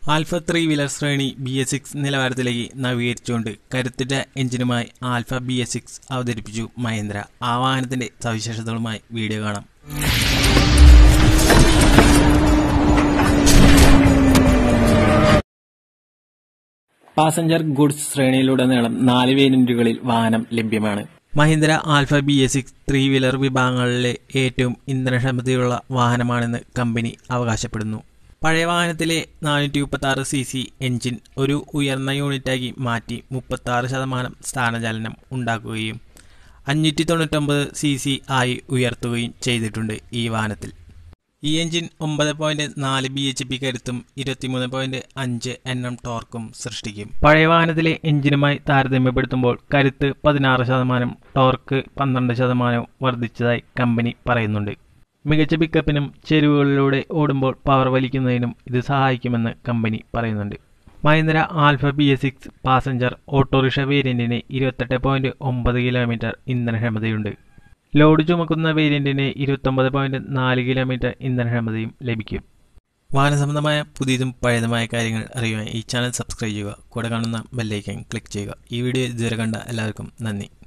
alpha three wheeler ശ്രേണി B S six നിലവാരത്തിലേക്ക് നവീകരിച്ചുകൊണ്ട് കരുത്തുറ്റ എഞ്ചിനുമായി ആൽഫ ബി എസ് സിക്സ് അവതരിപ്പിച്ചു മഹേന്ദ്ര ആ വാഹനത്തിന്റെ സവിശേഷതകളുമായി വീഡിയോ കാണാം പാസഞ്ചർ ഗുഡ്സ് ശ്രേണിയിലുടനീളം നാല് വേരിയന്റുകളിൽ വാഹനം ലഭ്യമാണ് Mahindra Alfa B S six three wheeler വിഭാഗങ്ങളിലെ ഏറ്റവും ഇന്ധനക്ഷമതയുള്ള വാഹനമാണെന്ന് കമ്പനി അവകാശപ്പെടുന്നു പഴയ വാഹനത്തിലെ നാനൂറ്റി മുപ്പത്തി ആറ് സി സി എഞ്ചിൻ ഒരു ഉയർന്ന യൂണിറ്റാക്കി മാറ്റി മുപ്പത്തി ആറ് ശതമാനം സ്ഥാനചലനം ഉണ്ടാക്കുകയും അഞ്ഞൂറ്റി തൊണ്ണൂറ്റൊമ്പത് സി സി ആയി ഉയർത്തുകയും ചെയ്തിട്ടുണ്ട് ഈ വാഹനത്തിൽ ഈ എഞ്ചിൻ ഒമ്പത് പോയിന്റ് നാല് ബി എച്ച് പി കരുത്തും ഇരുപത്തിമൂന്ന് പോയിന്റ് അഞ്ച് എൻ എം ടോർക്കും സൃഷ്ടിക്കും പഴയ വാഹനത്തിലെ എഞ്ചിനുമായി താരതമ്യപ്പെടുത്തുമ്പോൾ കരുത്ത് പതിനാറ് ശതമാനം ടോർക്ക് പന്ത്രണ്ട് ശതമാനം വർദ്ധിച്ചതായി കമ്പനി പറയുന്നുണ്ട് മികച്ച പിക്കപ്പിനും ചെരുവുകളിലൂടെ ഓടുമ്പോൾ പവർ വലിക്കുന്നതിനും ഇത് സഹായിക്കുമെന്ന് കമ്പനി പറയുന്നുണ്ട് Mahindra Alfa B S six passenger autorickshaw വേരിയന്റിന് ഇരുപത്തെട്ട് പോയിന്റ് ഒമ്പത് കിലോമീറ്റർ ഇന്ധനക്ഷമതയുണ്ട് ലോഡ് ചുമക്കുന്ന വേരിയന്റിന് ഇരുപത്തൊമ്പത് പോയിന്റ് നാല് കിലോമീറ്റർ ഇന്ധനക്ഷമതയും ലഭിക്കും വാഹന സംബന്ധമായ പുതിയതും പഴയതുമായ കാര്യങ്ങൾ അറിയുവാൻ ഈ ചാനൽ സബ്സ്ക്രൈബ് ചെയ്യുക കൂടെ കാണുന്ന ബെല്ലൈക്കൻ ക്ലിക്ക് ചെയ്യുക ഈ വീഡിയോ ഇതുവരെ കണ്ട എല്ലാവർക്കും നന്ദി